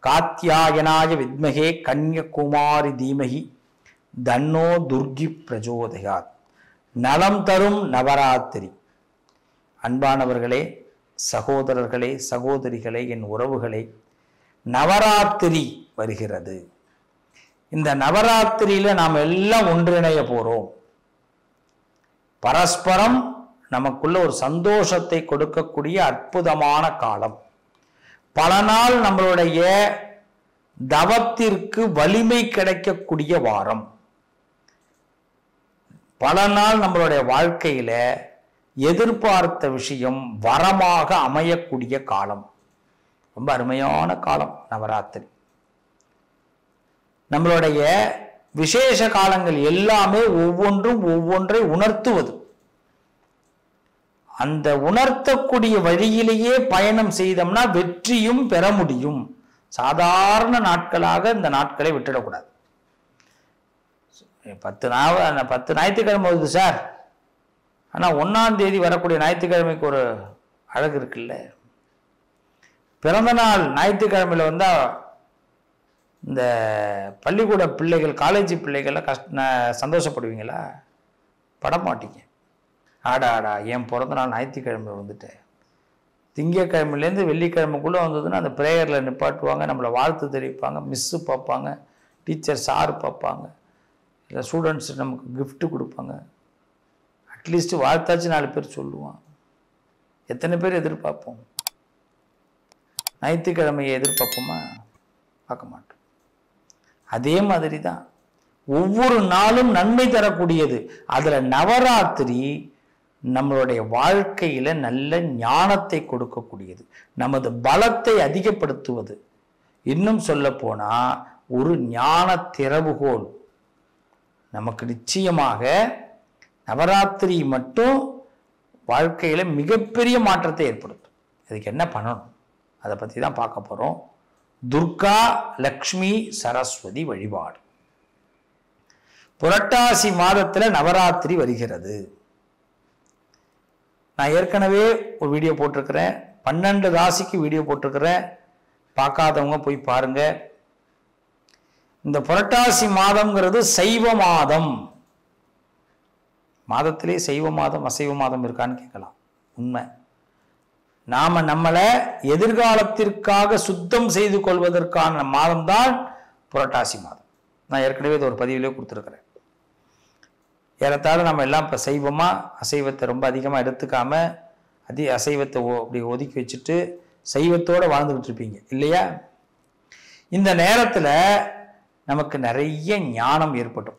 காத்தியாயனாய வித்மகே கன்யகுமாரி தீமகி தன்னோ துர்கி பிரஜோதயாத் நலம் தரும் நவராத்திரி அன்பானவர்களே சகோதரர்களே சகோதரிகளே என் உறவுகளே நவராத்திரி வருகிறது இந்த நவராத்திரியில நாம் எல்லாம் ஒன்றிணைய போறோம் பரஸ்பரம் நமக்குள்ள ஒரு சந்தோஷத்தை கொடுக்கக்கூடிய அற்புதமான காலம் பல நாள் நம்மளுடைய தவத்திற்கு வலிமை கிடைக்கக்கூடிய வாரம் பல நாள் நம்மளுடைய வாழ்க்கையில எதிர்பார்த்த விஷயம் வரமாக அமையக்கூடிய காலம் ரொம்ப அருமையான காலம் நவராத்திரி நம்மளுடைய விசேஷ காலங்கள் எல்லாமே ஒவ்வொன்றும் ஒவ்வொன்றை உணர்த்துவது அந்த உணர்த்தக்கூடிய வழியிலேயே பயணம் செய்தோம்னா வெற்றியும் பெற முடியும் சாதாரண நாட்களாக இந்த நாட்களை விட்டுடக்கூடாது பத்து நாள் பத்து ஞாயிற்றுக்கிழமை வருது சார் ஆனால் ஒன்றாம் தேதி வரக்கூடிய ஞாயிற்றுக்கிழமைக்கு ஒரு அழகு இருக்குல்ல பிறந்த நாள் ஞாயிற்றுக்கிழமையில் வந்தால் இந்த பள்ளிக்கூட பிள்ளைகள் காலேஜ் பிள்ளைகள்லாம் கஷ்ட ந- சந்தோஷப்படுவீங்களா பட மாட்டீங்க ஆடா ஆடா என் பிறந்த நாள் ஞாயிற்றுக்கிழமை வந்துட்டேன் திங்கக்கிழமையிலேருந்து வெள்ளிக்கிழமைக்குள்ளே வந்ததுன்னா அந்த ப்ரேயரில் நிப்பாட்டுவாங்க நம்மளை வாழ்த்து தெரிவிப்பாங்க மிஸ்ஸு பார்ப்பாங்க டீச்சர் சார் பார்ப்பாங்க இல்லை ஸ்டூடெண்ட்ஸ் நமக்கு gift கொடுப்பாங்க அட்லீஸ்ட் வாழ்த்தாச்சு நாலு பேர் சொல்லுவான் எத்தனை பேர் எதிர்பார்ப்போம் ஞாயிற்றுக்கிழமையை எதிர்பார்ப்போமா பார்க்க மாட்டோம் அதே மாதிரி தான் ஒவ்வொரு நாளும் நன்மை தரக்கூடியது அதுல நவராத்திரி நம்மளுடைய வாழ்க்கையில நல்ல ஞானத்தை கொடுக்கக்கூடியது நமது பலத்தை அதிகப்படுத்துவது இன்னும் சொல்ல போனா ஒரு ஞான திறவுகோல் நமக்கு நிச்சயமாக நவராத்திரி மட்டும் வாழ்க்கையில மிகப்பெரிய மாற்றத்தை ஏற்படுத்தும் அதுக்கு என்ன பண்ணணும் அதை பத்தி தான் பார்க்க போறோம் துர்கா லக்ஷ்மி சரஸ்வதி வழிபாடு புரட்டாசி மாதத்துல நவராத்திரி வருகிறது நான் ஏற்கனவே ஒரு வீடியோ போட்டிருக்கிறேன் பன்னெண்டு ராசிக்கு வீடியோ போட்டிருக்கிறேன் பார்க்காதவங்க போய் பாருங்க இந்த புரட்டாசி மாதம்ங்கிறது சைவ மாதம் மாதத்திலே சைவ மாதம் அசைவ மாதம் இருக்கான்னு கேட்கலாம் உண்மை நாம நம்மளை எதிர்காலத்திற்காக சுத்தம் செய்து கொள்வதற்கான மாதம்தான் புரட்டாசி மாதம் நான் ஏற்கனவே இது ஒரு பதிவிலே கொடுத்துருக்கிறேன் ஏறத்தாழ நம்ம எல்லாம் இப்போ சைவமா அசைவத்தை ரொம்ப அதிகமாக எடுத்துக்காம அதி அசைவத்தை ஒ- அப்படி ஒதுக்கி வச்சுட்டு சைவத்தோட வாழ்ந்துகிட்டு இருப்பீங்க இல்லையா இந்த நேரத்துல நமக்கு நிறைய ஞானம் ஏற்படும்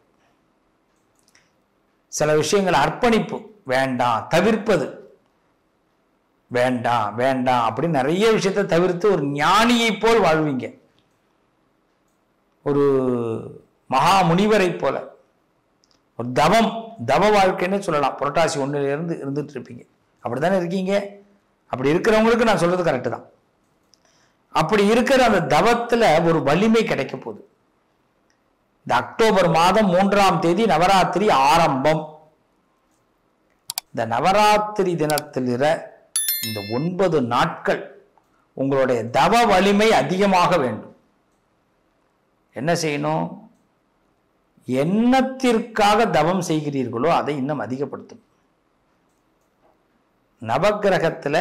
சில விஷயங்கள் அர்ப்பணிப்பு வேண்டாம் தவிர்ப்பது வேண்டாம் வேண்டாம் அப்படின்னு நிறைய விஷயத்தை தவிர்த்து ஒரு ஞானியை போல் வாழ்வீங்க ஒரு மகா முனிவரை போல ஒரு தவம் தவ வாழ்க்கைன்னு சொல்லலாம் புரட்டாசி ஒண்ணுல இருந்து இருந்துட்டு இருப்பீங்க அப்படித்தானே இருக்கீங்க அப்படி இருக்கிறவங்களுக்கு நான் சொல்றது கரெக்டு தான் அப்படி இருக்கிற அந்த தவத்துல ஒரு வலிமை கிடைக்க போகுது இந்த அக்டோபர் மாதம் மூன்றாம் தேதி நவராத்திரி ஆரம்பம் இந்த நவராத்திரி தினத்திலிர இந்த ஒன்பது நாட்கள் உங்களுடைய தவ வலிமை அதிகமாக வேண்டும் என்ன செய்யணும் எண்ணத்திற்காக தவம் செய்கிறீர்களோ அதை இன்னும் அதிகப்படுத்தும் நவக்கிரகத்துல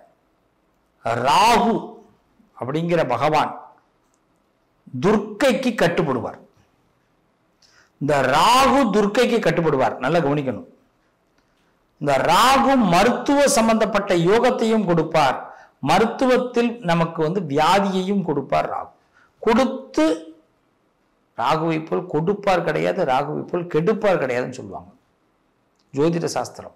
ராகு அப்படிங்கிற பகவான் துர்க்கைக்கு கட்டுப்படுவார் இந்த ராகு துர்க்கைக்கு கட்டுப்படுவார் நல்லா கவனிக்கணும் இந்த ராகு மருத்துவ சம்பந்தப்பட்ட யோகத்தையும் கொடுப்பார் மருத்துவத்தில் நமக்கு வந்து வியாதியையும் கொடுப்பார் ராகு கொடுத்து ராகுவை போல் கொடுப்பார் கிடையாது ராகுவை போல் கெடுப்பார் கிடையாதுன்னு சொல்லுவாங்க ஜோதிட சாஸ்திரம்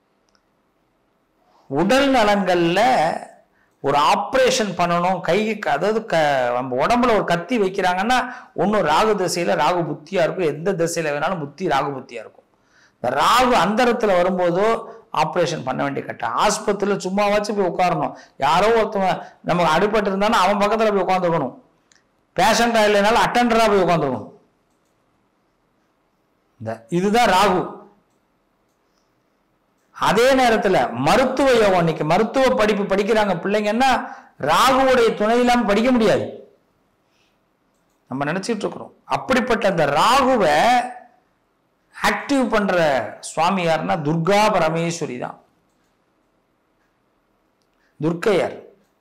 உடல் நலங்கள்ல ஒரு ஆப்ரேஷன் பண்ணணும் கை அதாவது க நம்ம உடம்புல ஒரு கத்தி வைக்கிறாங்கன்னா ஒன்றும் ராகு திசையில ராகு புத்தியா இருக்கும் எந்த திசையில வேணாலும் புத்தி ராகு புத்தியா இருக்கும் இந்த ராகு அந்தரத்துல வரும்போதோ ஆப்ரேஷன் பண்ண வேண்டிய கட்டம் ஆஸ்பத்திரியில் சும்மாவாச்சும் போய் உட்காரணும் யாரோ ஒருத்தவன் நமக்கு அடிபட்டு இருந்தாலும் அவன் பக்கத்துல போய் உட்காந்துக்கணும் பேஷண்டா இல்லைனாலும் அட்டண்டரா போய் உட்காந்துக்கணும் இந்த இதுதான் ராகு அதே நேரத்துல மருத்துவ யோகம் இன்னைக்கு மருத்துவ படிப்பு படிக்கிறாங்க பிள்ளைங்கன்னா ராகுவுடைய துணை இல்லாம படிக்க முடியாது நம்ம நினைச்சிட்டு இருக்கிறோம் அப்படிப்பட்ட அந்த ராகுவை ஆக்டிவ் பண்ற சுவாமி யாருன்னா துர்கா பரமேஸ்வரி தான் துர்க்கையார்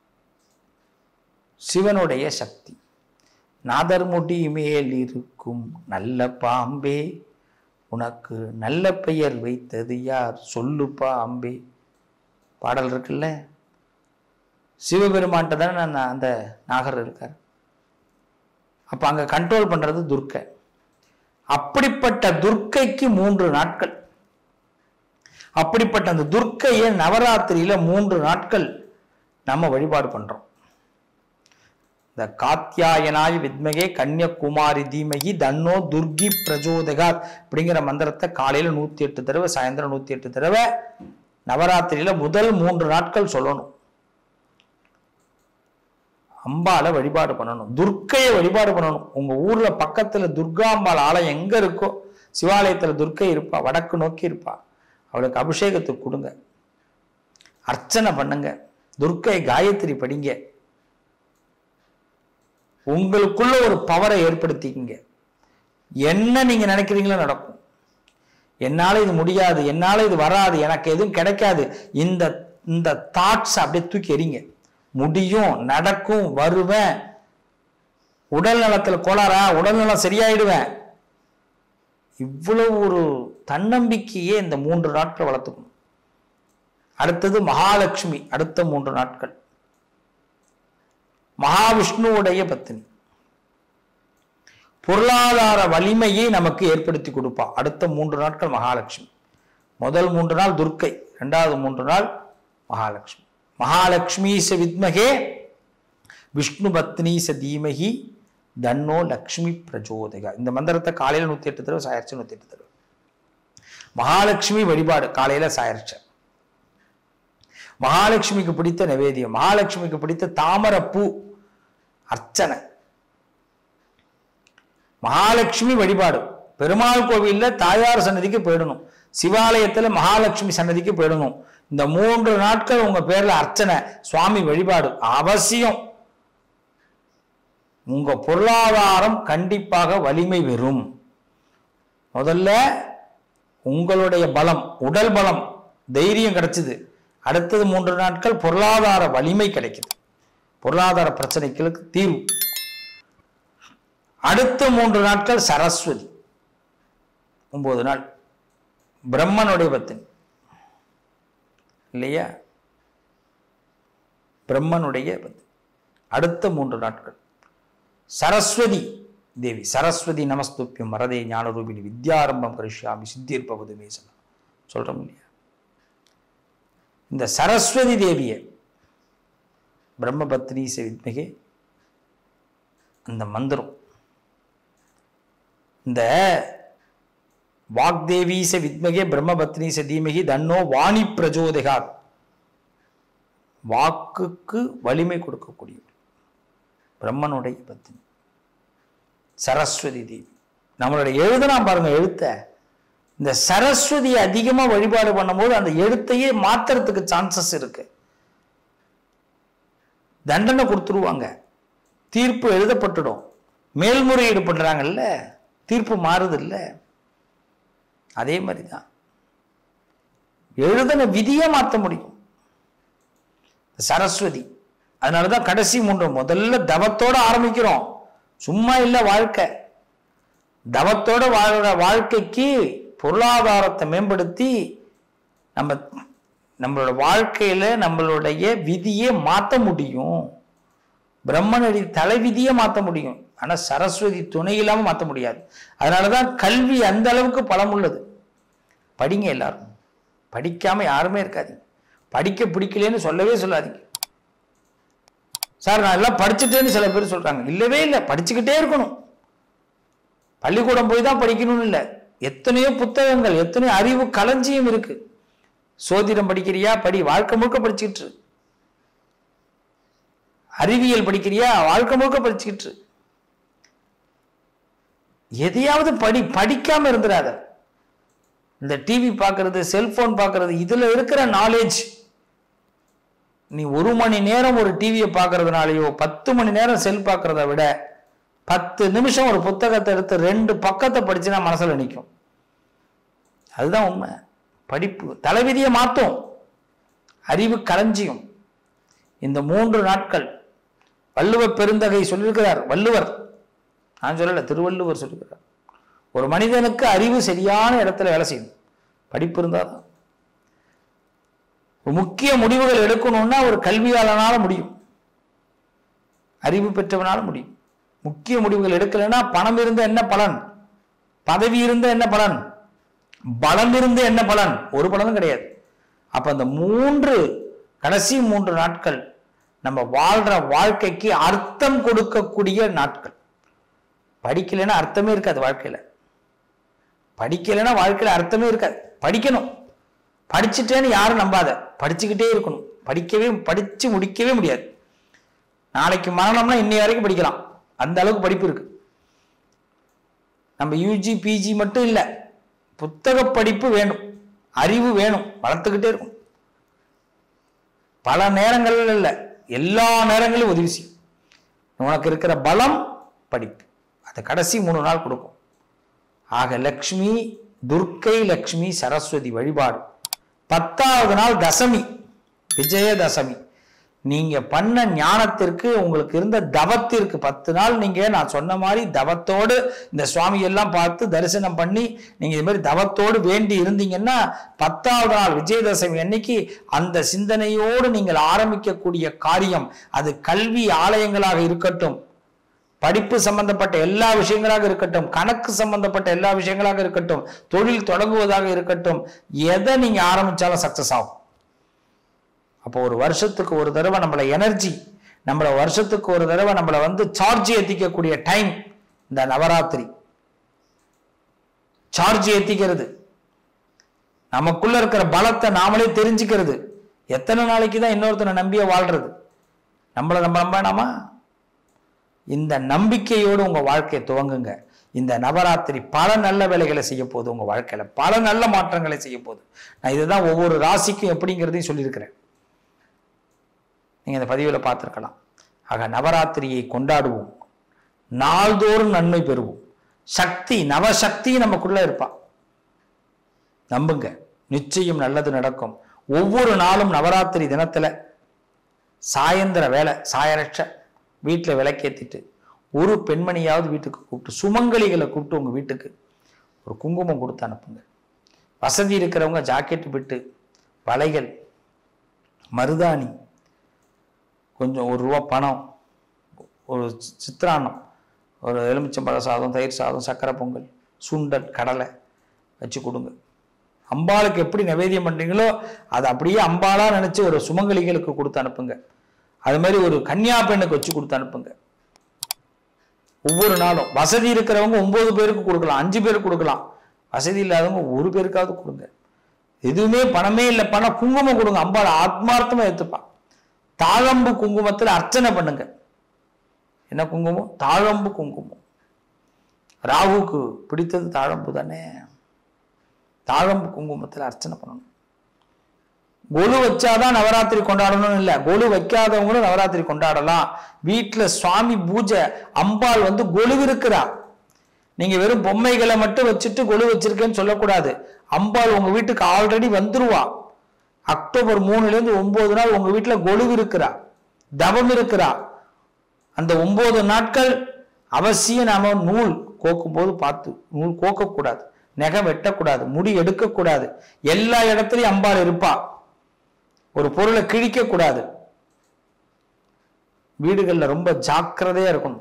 சிவனுடைய சக்தி நாதர்முடி மேல் இருக்கும் நல்ல பாம்பே உனக்கு நல்ல பெயர் வைத்தது யார் சொல்லுப்பா அம்பே பாடல் இருக்குல்ல சிவபெருமான்ட்ட தானே நான் அந்த நாகர் இருக்கார் அப்ப அங்க கண்ட்ரோல் பண்றது துர்க்கை அப்படிப்பட்ட துர்க்கைக்கு மூன்று நாட்கள் அப்படிப்பட்ட அந்த துர்க்கையை நவராத்திரியில மூன்று நாட்கள் நம்ம வழிபாடு பண்றோம் இந்த காத்தியாயனாய் வித்மகே கன்னியகுமாரி தீமகி தன்னோ துர்கி பிரஜோதகாத் அப்படிங்கிற மந்திரத்தை காலையில நூத்தி எட்டு தடவை சாயந்தரம் நூத்தி எட்டு தடவை நவராத்திரியில முதல் மூன்று நாட்கள் சொல்லணும் அம்பால வழிபாடு பண்ணணும் துர்க்கையை வழிபாடு பண்ணணும் உங்க ஊர்ல பக்கத்துல துர்காம்பாள் ஆலயம் எங்க இருக்கோ சிவாலயத்துல துர்க்கை இருப்பா வடக்கு நோக்கி இருப்பா அவளுக்கு அபிஷேகத்துக்கு கொடுங்க அர்ச்சனை பண்ணுங்க துர்க்கை காயத்ரி படிங்க உங்களுக்குள்ள ஒரு பவரை ஏற்படுத்திக்கிங்க என்ன நீங்க நினைக்கிறீங்களோ நடக்கும் என்னால இது முடியாது என்னால இது வராது எனக்கு எதுவும் கிடைக்காது இந்த இந்த தாட்ஸ் அப்படியே தூக்கி எறிங்க முடியும் நடக்கும் வருவேன் உடல் நலத்துல கோளாறா உடல் நலம் சரியாயிடுவேன் இவ்வளவு ஒரு தன்னம்பிக்கையே இந்த மூன்று நாட்கள் வளர்த்துக்கணும் அடுத்தது மகாலட்சுமி அடுத்த மூன்று நாட்கள் மகாவிஷ்ணுவுடைய பத்தினி பொருளாதார வலிமையை நமக்கு ஏற்படுத்தி கொடுப்பா அடுத்த மூன்று நாட்கள் மகாலட்சுமி முதல் மூன்று நாள் துர்க்கை இரண்டாவது மூன்று நாள் மகாலட்சுமி மகாலட்சுமி ச வித்மகே விஷ்ணு பத்னி ச தீமகி தன்னோ லக்ஷ்மி பிரஜோதகா இந்த மந்திரத்தை காலையில நூத்தி எட்டு தடவை சாயரிச்சு நூத்தி எட்டு தடவை மகாலட்சுமி வழிபாடு காலையில சாயரிச்ச மகாலட்சுமிக்கு பிடித்த நிவேதியம் மகாலட்சுமிக்கு பிடித்த தாமரப்பூ அர்ச்சனை மகாலட்சுமி வழிபாடு பெருமாள் கோவில்ல தாயார் சன்னதிக்கு போயிடணும் சிவாலயத்துல மகாலட்சுமி சன்னதிக்கு போயிடணும் இந்த மூன்று நாட்கள் உங்க பேர்ல அர்ச்சனை சுவாமி வழிபாடு அவசியம் உங்க பொருளாதாரம் கண்டிப்பாக வலிமை பெறும் முதல்ல உங்களுடைய பலம் உடல் பலம் தைரியம் கிடைச்சது அடுத்தது மூன்று நாட்கள் பொருளாதார வலிமை கிடைக்குது பொருளாதார பிரச்சனைகளுக்கு தீர்வு அடுத்த மூன்று நாட்கள் சரஸ்வதி ஒன்பது நாள் பிரம்மனுடைய பத்தினி இல்லையா பிரம்மனுடைய பத்தினி அடுத்த மூன்று நாட்கள் சரஸ்வதி தேவி சரஸ்வதி நமஸ்துப்பியம் மரதே ஞானரூபிணி வித்யாரம்பம் கரிஷ்யாமி சித்திர்பவது மேசனம் சொல்றோம் இல்லையா இந்த சரஸ்வதி தேவியை பிரம்மபத்னி வித்மகே அந்த மந்திரம் இந்த வாக்தேவீச வித்மகே பிரம்மபத்னீச தீமகி தன்னோ வாணி பிரஜோதகா வாக்குக்கு வலிமை கொடுக்கக்கூடிய பிரம்மனுடைய பத்னி சரஸ்வதி தேவி நம்மளுடைய எழுதுனா பாருங்க எழுத்த இந்த சரஸ்வதியை அதிகமா வழிபாடு பண்ணும்போது அந்த எழுத்தையே மாத்துறதுக்கு சான்சஸ் இருக்கு தண்டனை கொடுத்துருவாங்க தீர்ப்பு எழுதப்பட்டுடும் மேல்முறையீடு பண்றாங்கல்ல தீர்ப்பு மாறுது இல்ல அதே மாதிரி தான் எழுதின விதியை மாற்ற முடியும் சரஸ்வதி அதனாலதான் கடைசி மூன்று முதல்ல தவத்தோட ஆரம்பிக்கிறோம் சும்மா இல்லை வாழ்க்கை தவத்தோட வாழ்ற வாழ்க்கைக்கு பொருளாதாரத்தை மேம்படுத்தி நம்ம நம்மளோட வாழ்க்கையில நம்மளுடைய விதியை மாற்ற முடியும் பிரம்மனடி தலைவிதியை மாற்ற முடியும் ஆனா சரஸ்வதி துணை இல்லாம மாற்ற முடியாது அதனாலதான் கல்வி அந்த அளவுக்கு பலம் உள்ளது படிங்க எல்லாரும் படிக்காம யாருமே இருக்காதீங்க படிக்க பிடிக்கலன்னு சொல்லவே சொல்லாதீங்க சார் நான் எல்லாம் படிச்சுட்டேன்னு சில பேர் சொல்றாங்க இல்லவே இல்லை படிச்சுக்கிட்டே இருக்கணும் பள்ளிக்கூடம் போய் தான் படிக்கணும்னு இல்லை எத்தனையோ புத்தகங்கள் எத்தனையோ அறிவு களஞ்சியம் இருக்கு சோதிடம் படிக்கிறியா படி வாழ்க்கை முழுக்க படிச்சுக்கிட்டு இரு. அறிவியல் படிக்கிறியா வாழ்க்கை முழுக்க படிச்சுக்கிட்டு இரு. எதையாவது படி படிக்காம இருந்துடாத இந்த டிவி பார்க்கறது செல்போன் பார்க்கறது இதுல இருக்கிற நாலேஜ் நீ ஒரு மணி நேரம் ஒரு டிவியை பார்க்கறதுனாலயோ பத்து மணி நேரம் செல் பார்க்கறத விட பத்து நிமிஷம் ஒரு புத்தகத்தை எடுத்து ரெண்டு பக்கத்தை படிச்சுனா மனசுல நிற்கும் அதுதான் உண்மை படிப்பு தலைவிதியை மாற்றும் அறிவு களஞ்சியம் இந்த மூன்று நாட்கள் வள்ளுவ பெருந்தகை சொல்லியிருக்கிறார் வள்ளுவர் நான் சொல்லல திருவள்ளுவர் சொல்லியிருக்கிறார் ஒரு மனிதனுக்கு அறிவு சரியான இடத்துல வேலை செய்யணும் படிப்பு இருந்தால் தான் ஒரு முக்கிய முடிவுகள் எடுக்கணும்னா ஒரு கல்வியாளனால முடியும் அறிவு பெற்றவனால முடியும் முக்கிய முடிவுகள் எடுக்கலைன்னா பணம் இருந்த என்ன பலன் பதவி இருந்த என்ன பலன் பலம் இருந்து என்ன பலன் ஒரு பலனும் கிடையாது அப்ப அந்த மூன்று கடைசி மூன்று நாட்கள் நம்ம வாழ்ற வாழ்க்கைக்கு அர்த்தம் கொடுக்கக்கூடிய நாட்கள் படிக்கலைன்னா அர்த்தமே இருக்காது வாழ்க்கையில படிக்கலைன்னா வாழ்க்கையில அர்த்தமே இருக்காது படிக்கணும் படிச்சுட்டேன்னு யாரும் நம்பாத படிச்சுக்கிட்டே இருக்கணும் படிக்கவே படிச்சு முடிக்கவே முடியாது நாளைக்கு மரணம்னா இன்னை வரைக்கும் படிக்கலாம் அந்த அளவுக்கு படிப்பு இருக்கு நம்ம யூஜி பிஜி மட்டும் இல்லை புத்தக படிப்பு வேணும் அறிவு வேணும் வளர்த்துக்கிட்டே இருக்கும் பல நேரங்கள்ல இல்லை எல்லா நேரங்களிலும் உதவி செய்யும் உனக்கு இருக்கிற பலம் படிப்பு அது கடைசி மூணு நாள் கொடுக்கும் ஆக லக்ஷ்மி துர்க்கை லக்ஷ்மி சரஸ்வதி வழிபாடு பத்தாவது நாள் தசமி விஜயதசமி நீங்க பண்ண ஞானத்திற்கு உங்களுக்கு இருந்த தவத்திற்கு பத்து நாள் நீங்க நான் சொன்ன மாதிரி தவத்தோடு இந்த சுவாமி எல்லாம் பார்த்து தரிசனம் பண்ணி நீங்க இது மாதிரி தவத்தோடு வேண்டி இருந்தீங்கன்னா பத்தாவது நாள் விஜயதசமி அன்னைக்கு அந்த சிந்தனையோடு நீங்கள் ஆரம்பிக்கக்கூடிய காரியம் அது கல்வி ஆலயங்களாக இருக்கட்டும் படிப்பு சம்பந்தப்பட்ட எல்லா விஷயங்களாக இருக்கட்டும் கணக்கு சம்பந்தப்பட்ட எல்லா விஷயங்களாக இருக்கட்டும் தொழில் தொடங்குவதாக இருக்கட்டும் எதை நீங்க ஆரம்பிச்சாலும் சக்சஸ் ஆகும் அப்போ ஒரு வருஷத்துக்கு ஒரு தடவை நம்மள எனர்ஜி நம்மள வருஷத்துக்கு ஒரு தடவை நம்மளை வந்து சார்ஜ் ஏத்திக்கக்கூடிய டைம் இந்த நவராத்திரி சார்ஜ் ஏத்திக்கிறது நமக்குள்ள இருக்கிற பலத்தை நாமளே தெரிஞ்சுக்கிறது எத்தனை நாளைக்கு தான் இன்னொருத்தனை நம்பிய வாழ்றது நம்மளை நம்ம நம்பனாமா இந்த நம்பிக்கையோடு உங்க வாழ்க்கையை துவங்குங்க இந்த நவராத்திரி பல நல்ல வேலைகளை செய்ய போகுது உங்க வாழ்க்கையில பல நல்ல மாற்றங்களை செய்ய போகுது நான் இதுதான் ஒவ்வொரு ராசிக்கும் எப்படிங்கிறதையும் சொல்லியிருக்கிறேன் நீங்க இந்த பதிவில் பார்த்துருக்கலாம் ஆக நவராத்திரியை கொண்டாடுவோம் நாள்தோறும் நன்மை பெறுவோம் சக்தி நவசக்தி நமக்குள்ள இருப்பா நம்புங்க நிச்சயம் நல்லது நடக்கும் ஒவ்வொரு நாளும் நவராத்திரி தினத்துல சாயந்தர வேலை சாயரட்ச வீட்டில் விளக்கேத்திட்டு ஒரு பெண்மணியாவது வீட்டுக்கு கூப்பிட்டு சுமங்கலிகளை கூப்பிட்டு உங்க வீட்டுக்கு ஒரு குங்குமம் கொடுத்து அனுப்புங்க வசதி இருக்கிறவங்க ஜாக்கெட் பிட்டு வளைகள் மருதாணி கொஞ்சம் ஒரு ரூபா பணம் ஒரு சி- சித்திரான்னம் ஒரு எலுமிச்சம்பழ சாதம் தயிர் சாதம் சக்கரை பொங்கல் சுண்டல் கடலை வச்சு கொடுங்க அம்பாளுக்கு எப்படி நிவேதியம் பண்றீங்களோ அதை அப்படியே அம்பாளா நினைச்சு ஒரு சுமங்கலிகளுக்கு கொடுத்து அனுப்புங்க அது மாதிரி ஒரு கன்னியா பெண்ணுக்கு வச்சு கொடுத்து அனுப்புங்க ஒவ்வொரு நாளும் வசதி இருக்கிறவங்க ஒன்பது பேருக்கு கொடுக்கலாம் அஞ்சு பேருக்கு கொடுக்கலாம் வசதி இல்லாதவங்க ஒரு பேருக்காவது கொடுங்க எதுவுமே பணமே இல்லை பணம் குங்குமம் கொடுங்க அம்பாள் ஆத்மார்த்தமா ஏத்துப்பா தாழம்பு குங்குமத்தில் அர்ச்சனை பண்ணுங்க என்ன குங்குமம் தாழம்பு குங்குமம் ராகுக்கு பிடித்தது தாழம்பு தானே தாழம்பு குங்குமத்தில் அர்ச்சனை பண்ணணும் கொலு வச்சாதான் நவராத்திரி கொண்டாடணும்னு இல்லை கொலு வைக்காதவங்களும் நவராத்திரி கொண்டாடலாம் வீட்டுல சுவாமி பூஜை அம்பாள் வந்து கொலு இருக்கிறா நீங்க வெறும் பொம்மைகளை மட்டும் வச்சுட்டு கொலு வச்சிருக்கேன்னு சொல்லக்கூடாது அம்பாள் உங்க வீட்டுக்கு ஆல்ரெடி வந்துருவா அக்டோபர் மூணுல இருந்து ஒன்பது நாள் உங்க வீட்டுல கொலு இருக்கிறா தவம் இருக்கிறா அந்த ஒன்பது நாட்கள் அவசியம் நாம நூல் கோக்கும் போது பார்த்து நூல் கோக்கக்கூடாது நகம் வெட்டக்கூடாது முடி எடுக்கக்கூடாது எல்லா இடத்துலயும் அம்பாள் இருப்பா ஒரு பொருளை கிழிக்க கூடாது வீடுகள்ல ரொம்ப ஜாக்கிரதையா இருக்கணும்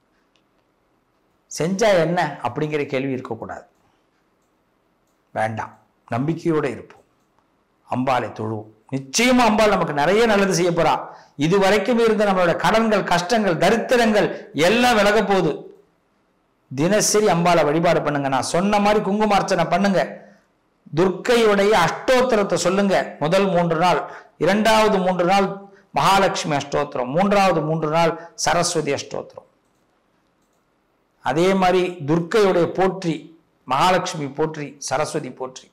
செஞ்சா என்ன அப்படிங்கிற கேள்வி இருக்கக்கூடாது வேண்டாம் நம்பிக்கையோட இருப்போம் அம்பாளை தொழுவோம் நிச்சயமா அம்பாள் நமக்கு நிறைய நல்லது செய்ய போறா இது வரைக்கும் இருந்த நம்மளோட கடன்கள் கஷ்டங்கள் தரித்திரங்கள் எல்லாம் விலக போகுது தினசரி அம்பாளை வழிபாடு பண்ணுங்க நான் சொன்ன மாதிரி குங்குமார்ச்சனை பண்ணுங்க துர்க்கையுடைய அஷ்டோத்திரத்தை சொல்லுங்க முதல் மூன்று நாள் இரண்டாவது மூன்று நாள் மகாலட்சுமி அஷ்டோத்திரம் மூன்றாவது மூன்று நாள் சரஸ்வதி அஷ்டோத்திரம் அதே மாதிரி துர்க்கையுடைய போற்றி மகாலட்சுமி போற்றி சரஸ்வதி போற்றி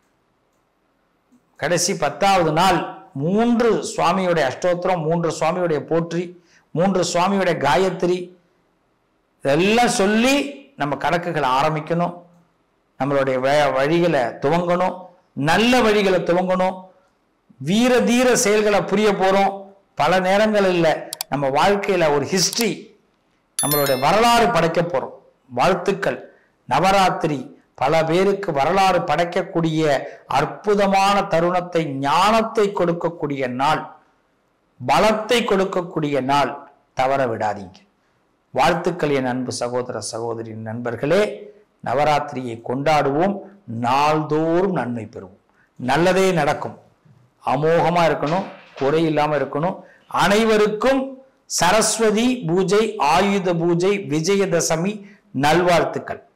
கடைசி பத்தாவது நாள் மூன்று சுவாமியுடைய அஷ்டோத்திரம் மூன்று சுவாமியுடைய போற்றி மூன்று சுவாமியுடைய காயத்ரி இதெல்லாம் சொல்லி நம்ம கணக்குகளை ஆரம்பிக்கணும் நம்மளுடைய வ- வழிகளை துவங்கணும் நல்ல வழிகளை துவங்கணும் வீர தீர செயல்களை புரிய போறோம் பல நேரங்களில் நம்ம வாழ்க்கையில ஒரு ஹிஸ்டரி நம்மளுடைய வரலாறு படைக்க போறோம் வாழ்த்துக்கள் நவராத்திரி பல பேருக்கு வரலாறு படைக்கக்கூடிய அற்புதமான தருணத்தை ஞானத்தை கொடுக்கக்கூடிய நாள் பலத்தை கொடுக்கக்கூடிய நாள் தவற விடாதீங்க வாழ்த்துக்கள் என் அன்பு சகோதர சகோதரி நண்பர்களே நவராத்திரியை கொண்டாடுவோம் நாள்தோறும் நன்மை பெறுவோம் நல்லதே நடக்கும் அமோகமா இருக்கணும் குறை இல்லாம இருக்கணும் அனைவருக்கும் சரஸ்வதி பூஜை ஆயுத பூஜை விஜயதசமி நல்வாழ்த்துக்கள்